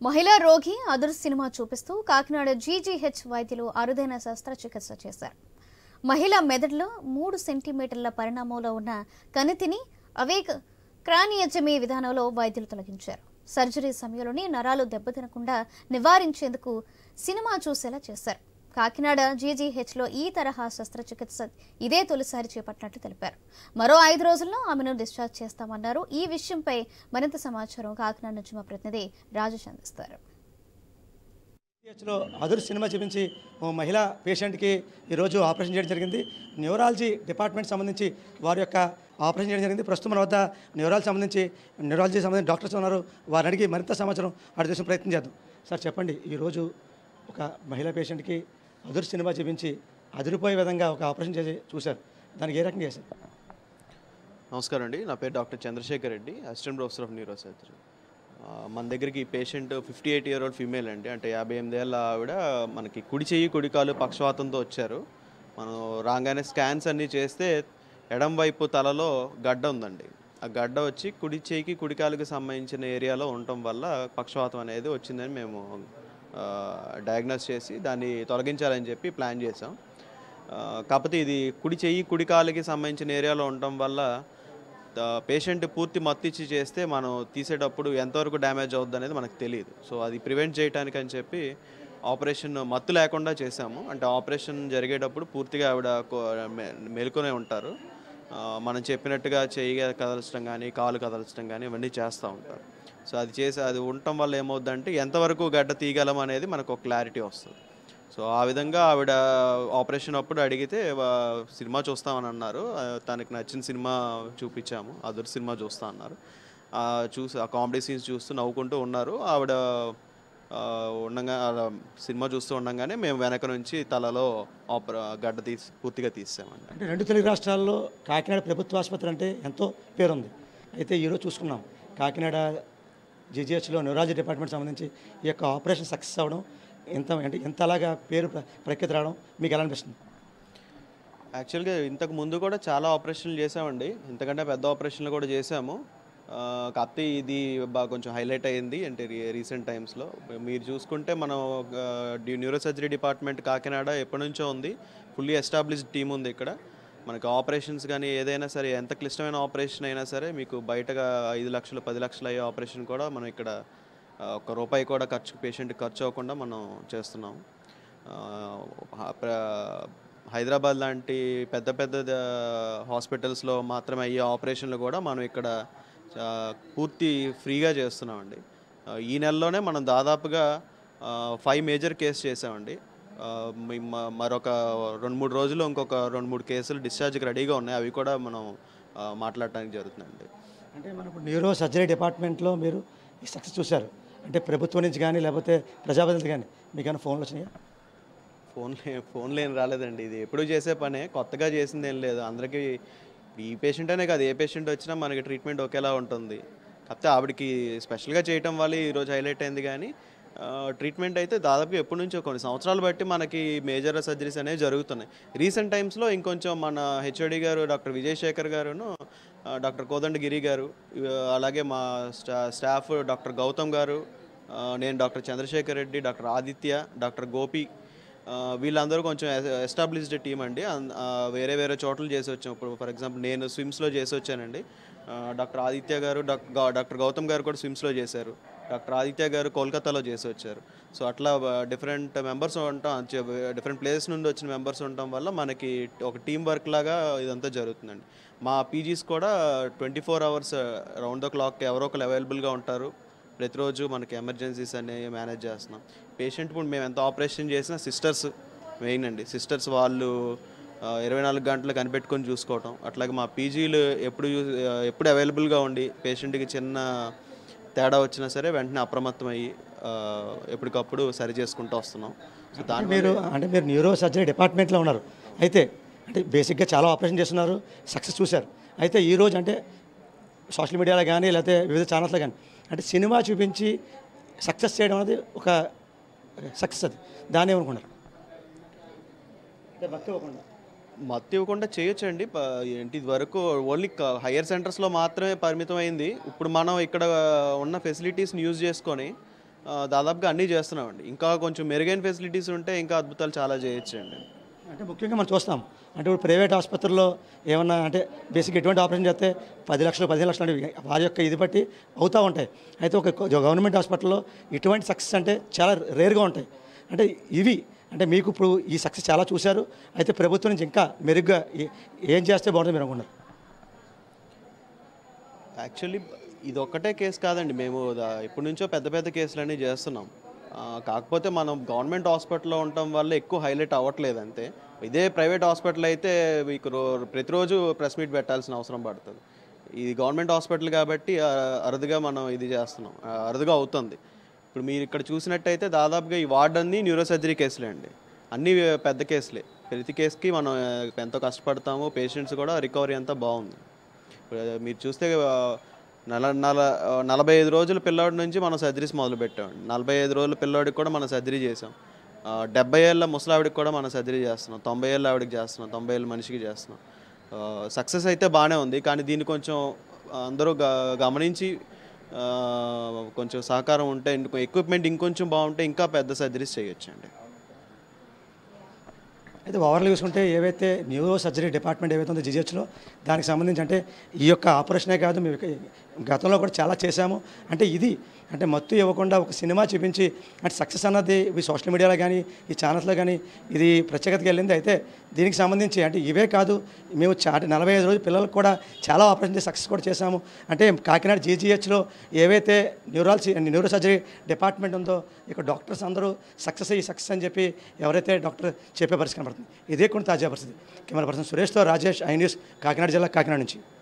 మహిళా రోగి అదురు సినిమా చూపిస్తూ కాకినాడ జీజీహెచ్ వైద్యులు అరుదైన శస్త్రచికిత్స చేశారు మహిళ మెదడులో మూడు సెంటీమీటర్ల పరిణామంలో ఉన్న కణితిని అవేక్ క్రానియజమీ విధానంలో వైద్యులు తొలగించారు సర్జరీ సమయంలోనే నరాలు దెబ్బతినకుండా నివారించేందుకు సినిమా చూసేలా చేశారు కాకినాడ జీజీహెచ్లో ఈ తరహా శస్త్రచికిత్స ఇదే తొలిసారి చేపట్టినట్లు తెలిపారు మరో ఐదు రోజుల్లో ఆమెను డిశ్చార్జ్ చేస్తామన్నారు ఈ విషయంపై మరింత సమాచారం కాకినాడ నుంచి మా ప్రతినిధి రాజేష్ అందిస్తారు లో అదురు సినిమా చూపించి ఓ మహిళా పేషెంట్కి ఈరోజు ఆపరేషన్ చేయడం జరిగింది న్యూరాలజీ డిపార్ట్మెంట్ సంబంధించి వారి యొక్క ఆపరేషన్ చేయడం జరిగింది ప్రస్తుతం మన వద్ద న్యూరాలజీ సంబంధించి న్యూరాలజీ సంబంధించి డాక్టర్స్ ఉన్నారు వారిని అడిగి మరింత సమాచారం అడిగి చూసిన ప్రయత్నం చేద్దాం సార్ చెప్పండి ఈరోజు ఒక మహిళా పేషెంట్కి అదురు సినిమా చూపించి అదిరిపోయే విధంగా ఒక ఆపరేషన్ చేసి చూశారు దానికి ఏ రకంగా చేశారు నమస్కారం అండి నా పేరు doctor Chandrashekar Reddy assistant professor of neuro surgery మన దగ్గరికి patient fifty eight year old female అండి అంటే యాభై ఎనిమిది ఏళ్ళ ఆవిడ మనకి కుడి చెయ్యి కుడి కాలు పక్షవాతంతో వచ్చారు మనం రాగానే స్కాన్స్ అన్నీ చేస్తే ఎడం వైపు తలలో గడ్డ ఉందండి ఆ గడ్డ వచ్చి కుడి చేయికి కుడి కాలుకి సంబంధించిన ఏరియాలో ఉండటం వల్ల పక్షవాతం అనేది వచ్చిందని మేము డయాగ్నోస్ చేసి దాన్ని తొలగించాలని చెప్పి ప్లాన్ చేసాం ఆ, కాకపోతే ఇది కుడి చెయ్యి కుడి కాలుకి సంబంధించిన ఏరియాలో ఉండటం వల్ల పేషెంట్ పూర్తి మత్తు ఇచ్చి చేస్తే మనం తీసేటప్పుడు ఎంతవరకు డ్యామేజ్ అవుద్ది అనేది మనకు తెలియదు సో అది ప్రివెంట్ చేయడానికి అని చెప్పి ఆపరేషన్ మత్తు లేకుండా చేసాము అంటే ఆపరేషన్ జరిగేటప్పుడు పూర్తిగా ఆవిడ కో- మె- మేలుకొనే ఉంటారు ఆ, మనం చెప్పినట్టుగా చెయ్యి కదల్చడం కానీ కాలు కదల్చడం కానీ ఇవన్నీ చేస్తూ ఉంటారు సో అది చేసి అది ఉండటం వల్ల ఏమవుద్దంటే ఎంతవరకు గడ్డ తీయగలం అనేది మనకు ఒక క్లారిటీ వస్తుంది సో ఆ విధంగా ఆవిడ ఆపరేషన్ అప్పుడు అడిగితే వా- సినిమా చూస్తామని అన్నారు ఆ, తనకి నచ్చిన సినిమా చూపించాము అదర్ సినిమా చూస్తా అన్నారు ఆ, చూసి ఆ కామెడీ సీన్స్ చూస్తూ నవ్వుకుంటూ ఉన్నారు ఆవిడ ఆ, ఉండగా అలా సినిమా చూస్తూ ఉండగానే మేము వెనక నుంచి తలలో ఆపర గడ్డ తీసి పూర్తిగా తీసామండి అంటే రెండు తెలుగు రాష్ట్రాల్లో కాకినాడ ప్రభుత్వ ఆసుపత్రి అంటే ఎంతో పేరుంది అయితే ఈరోజు చూసుకున్నాం కాకినాడ జీజీహెచ్లో న్యూరాలజీ డిపార్ట్మెంట్ సంబంధించి ఈ యొక్క ఆపరేషన్ సక్సెస్ అవ్వడం ఎంత అంటే ఎంత అలాగా పేరు ప్ర- ప్రఖ్యాతి రావడం మీకు ఎలా అనిపిస్తుంది యాక్చువల్గా ఇంతకు ముందు కూడా చాలా ఆపరేషన్లు చేసామండి ఇంతకంటే పెద్ద ఆపరేషన్లు కూడా చేసాము ఆ, కాకపోతే ఇది బాగా కొంచెం హైలైట్ అయింది అంటే రీసెంట్ టైమ్స్లో మీరు చూసుకుంటే మనం న్యూరో సర్జరీ డిపార్ట్మెంట్ కాకినాడ ఎప్పటి నుంచో ఉంది ఫుల్లీ ఎస్టాబ్లిష్డ్ టీమ్ ఉంది ఇక్కడ మనకి ఆపరేషన్స్ కానీ ఏదైనా సరే ఎంత క్లిష్టమైన ఆపరేషన్ అయినా సరే మీకు బయటగా ఐదు లక్షలు పది లక్షలు అయ్యే ఆపరేషన్ కూడా మనం ఇక్కడ ఆ, ఒక్క రూపాయి కూడా ఖర్చు పేషెంట్ ఖర్చు అవ్వకుండా మనం చేస్తున్నాం ఆ, హ- ప్ర- హైదరాబాద్ లాంటి పెద్ద పెద్ద ద- హాస్పిటల్స్లో మాత్రమే అయ్యే ఆపరేషన్లు కూడా మనం ఇక్కడ ఆ, పూర్తి ఫ్రీగా చేస్తున్నామండి ఆ, ఈ నెలలోనే మనం దాదాపుగా ఫైవ్ మేజర్ కేసు చేసామండి ఆ, మీ- మ- మరొక రెండు మూడు రోజులు ఇంకొక రెండు మూడు కేసులు డిశ్చార్జ్కి రెడీగా ఉన్నాయి అవి కూడా మనం ఆ, మాట్లాడటానికి జరుగుతుందండి అంటే మనకు న్యూరో సర్జరీ డిపార్ట్మెంట్లో మీరు ఈ సక్సెస్ చూశారు అంటే ప్రభుత్వం నుంచి కానీ లేకపోతే ప్రజాప్రతినిధి కానీ మీకు ఏమైనా ఫోన్లు వచ్చినాయా ఫోన్ ఫోన్లో ఏం రాలేదండి ఇది ఎప్పుడు చేసే పనే కొత్తగా చేసింది ఏం లేదు అందరికీ ఈ పేషెంట్ అనే కాదు ఏ పేషెంట్ వచ్చినా మనకి ట్రీట్మెంట్ ఒకేలా ఉంటుంది కాకపోతే ఆవిడకి స్పెషల్గా చేయటం వల్ల ఈరోజు హైలైట్ అయింది కానీ ట్రీట్మెంట్ అయితే దాదాపు ఎప్పటి నుంచో కొన్ని సంవత్సరాలు బట్టి మనకి మేజర్ సర్జరీస్ అనేవి జరుగుతున్నాయి రీసెంట్ టైమ్స్లో ఇంకొంచెం మన హెచ్ఓడి గారు డాక్టర్ విజయశేఖర్ గారును ఆ, డాక్టర్ కోదండ గిరి గారు ఇవ- అలాగే మా స్టా స్టాఫ్ డాక్టర్ గౌతమ్ గారు ఆ, నేను doctor Chandrashekar Reddy doctor Aditya doctor Gopi ఆ, వీళ్ళందరూ కొంచెం ఎస్టాబ్లిష్డ్ టీం అండి అన్- ఆ, వేరే వేరే చోట్ల చేసి వచ్చాం ఇప్పుడు ఫర్ ఎగ్జాంపుల్ నేను స్విమ్స్లో చేసి వచ్చానండి ఆ, డాక్టర్ ఆదిత్య గారు డాక్- గా- డాక్టర్ గౌతమ్ గారు కూడా స్విమ్స్లో చేశారు డాక్టర్ ఆదిత్య గారు కోల్కతాలో చేసి వచ్చారు సో అట్లా డిఫరెంట్ మెంబర్స్ ఉంటాం డిఫరెంట్ ప్లేసెస్ నుండి వచ్చిన మెంబర్స్ ఉండటం వల్ల మనకి ఒక టీం వర్క్ లాగా ఇదంతా జరుగుతుందండి మా పీజీస్ కూడా twenty four hours round the clock ఎవరో ఒకరు అవైలబుల్గా ఉంటారు ప్రతిరోజు మనకి ఎమర్జెన్సీస్ అనేవి మేనేజ్ చేస్తున్నాం పేషెంట్ ఇప్పుడు మేము ఎంత ఆపరేషన్ చేసినా సిస్టర్స్ మెయిన్ అండి సిస్టర్స్ వాళ్ళు ఆ, ఇరవై నాలుగు గంటలు కనిపెట్టుకొని చూసుకోవటం అట్లాగే మా పీజీలు ఎప్పుడు చూ- ఆ, ఎప్పుడు అవైలబుల్గా ఉండి పేషెంట్కి చిన్న తేడా వచ్చినా సరే వెంటనే అప్రమత్తం అయ్యి ఆ, ఎప్పటికప్పుడు సరి చేసుకుంటూ వస్తున్నాం సో దాని మీరు అంటే మీరు న్యూరో సర్జరీ డిపార్ట్మెంట్లో ఉన్నారు అయితే అంటే బేసిక్గా చాలా ఆపరేషన్ చేస్తున్నారు సక్సెస్ చూశారు అయితే ఈరోజు అంటే సోషల్ మీడియాలో కానీ లేకపోతే వివిధ ఛానల్స్లో కానీ అంటే సినిమా చూపించి సక్సెస్ చేయడం అనేది ఒక సక్సెస్ అది దాన్ని ఏమనుకున్నారు అంటే భక్తి ఇవ్వకుండా మత్తు ఇవ్వకుండా చేయొచ్చండి ప- ఏంటి ఇది వరకు ఓన్లీ హయ్యర్ సెంటర్స్లో మాత్రమే పరిమితం అయింది ఇప్పుడు మనం ఇక్కడ ఉన్న ఫెసిలిటీస్ని యూజ్ చేసుకొని ఆ, దాదాపుగా అన్నీ చేస్తున్నామండి ఇంకా కొంచెం మెరుగైన ఫెసిలిటీస్ ఉంటే ఇంకా అద్భుతాలు చాలా చేయొచ్చండి అంటే ముఖ్యంగా మనం చూస్తాం అంటే ఇప్పుడు ప్రైవేట్ ఆసుపత్రుల్లో ఏమన్నా అంటే బేసిక్ ఎటువంటి ఆపరేషన్ చేస్తే పది లక్షలు పదిహేను లక్షలు అంటే వారి యొక్క ఇది బట్టి అవుతూ ఉంటాయి అయితే ఒక గవర్నమెంట్ హాస్పిటల్లో ఇటువంటి సక్సెస్ అంటే చాలా రేర్గా ఉంటాయి అంటే ఇవి అంటే మీకు ఇప్పుడు ఈ సక్సెస్ చాలా చూశారు అయితే ప్రభుత్వం నుంచి ఇంకా మెరుగ్గా ఏ- ఏం చేస్తే బాగుంటుంది మీరు అనుకున్నారు యాక్చువల్లీ ఇది ఒక్కటే కేసు కాదండి మేము దా- ఇప్పటి నుంచో పెద్ద పెద్ద కేసులన్నీ చేస్తున్నాం ఆ, కాకపోతే మనం గవర్నమెంట్ హాస్పిటల్లో ఉండటం వల్ల ఎక్కువ హైలైట్ అవ్వట్లేదు అంతే ఇదే ప్రైవేట్ హాస్పిటల్ అయితే మీకు రో ప్రతిరోజు ప్రెస్ మీట్ పెట్టాల్సిన అవసరం పడుతుంది ఇది గవర్నమెంట్ హాస్పిటల్ కాబట్టి ఆ, అరుదుగా మనం ఇది చేస్తున్నాం ఆ, అరుదుగా అవుతుంది ఇప్పుడు మీరు ఇక్కడ చూసినట్టయితే దాదాపుగా ఈ వార్డ్ అన్ని న్యూరో సర్జరీ కేసులే అండి అన్నీ పెద్ద కేసులే ప్రతి కేసుకి మనం ఆ, ఎంతో కష్టపడతాము పేషెంట్స్ కూడా రికవరీ అంతా బాగుంది ఇప్పుడు మీరు చూస్తే ఆ, నల నల ఆ, నలభై ఐదు రోజుల పిల్లోడి నుంచి మనం సర్జరీస్ మొదలు పెట్టామండి నలభై ఐదు రోజుల పిల్లోడికి కూడా మనం సర్జరీ చేసాం ఆ, డెబ్బై ఏళ్ళ ముసలావిడికి కూడా మనం సర్జరీ చేస్తున్నాం తొంభై ఏళ్ళ ఆవిడకి చేస్తున్నాం తొంభై ఏళ్ళ మనిషికి చేస్తున్నాం సక్సెస్ అయితే బాగానే ఉంది కానీ దీన్ని కొంచెం అందరూ గ- గమనించి ఆ, కొంచెం సహకారం ఉంటే ఎక్విప్మెంట్ ఇంకొంచెం బాగుంటే ఇంకా పెద్ద సర్జరీస్ చేయొచ్చండి అయితే ఓవర్లు చూసుకుంటే ఏవైతే న్యూరో సర్జరీ డిపార్ట్మెంట్ ఏవైతే ఉందో జీజీహెచ్లో దానికి సంబంధించి అంటే ఈ యొక్క ఆపరేషనే కాదు మేము ఇక- గతంలో కూడా చాలా చేశాము అంటే ఇది అంటే మత్తు ఇవ్వకుండా ఒక సినిమా చూపించి అంటే సక్సెస్ అన్నది ఈ సోషల్ మీడియాలో కానీ ఈ ఛానల్స్లో కానీ ఇది ప్రత్యేకతగా వెళ్ళింది అయితే దీనికి సంబంధించి అంటే ఇవే కాదు మేము చా అంటే నలభై ఐదు రోజులు పిల్లలకు కూడా చాలా ఆపరేషన్ చేసి సక్సెస్ కూడా చేశాము అంటే కాకినాడ జీజీహెచ్లో ఏవైతే న్యూరాలజీ న్యూరో సర్జరీ డిపార్ట్మెంట్ ఉందో ఇక డాక్టర్స్ అందరూ సక్సెస్ అయ్యి సక్సెస్ అని చెప్పి ఎవరైతే డాక్టర్ చెప్పే పరిస్థితి కనబడుతుంది ఇదే కొన్ని తాజా పరిస్థితి కెమెరా పర్సన్ సురేష్తో రాజేష్ ఐ న్యూస్ కాకినాడ జిల్లా కాకినాడ నుంచి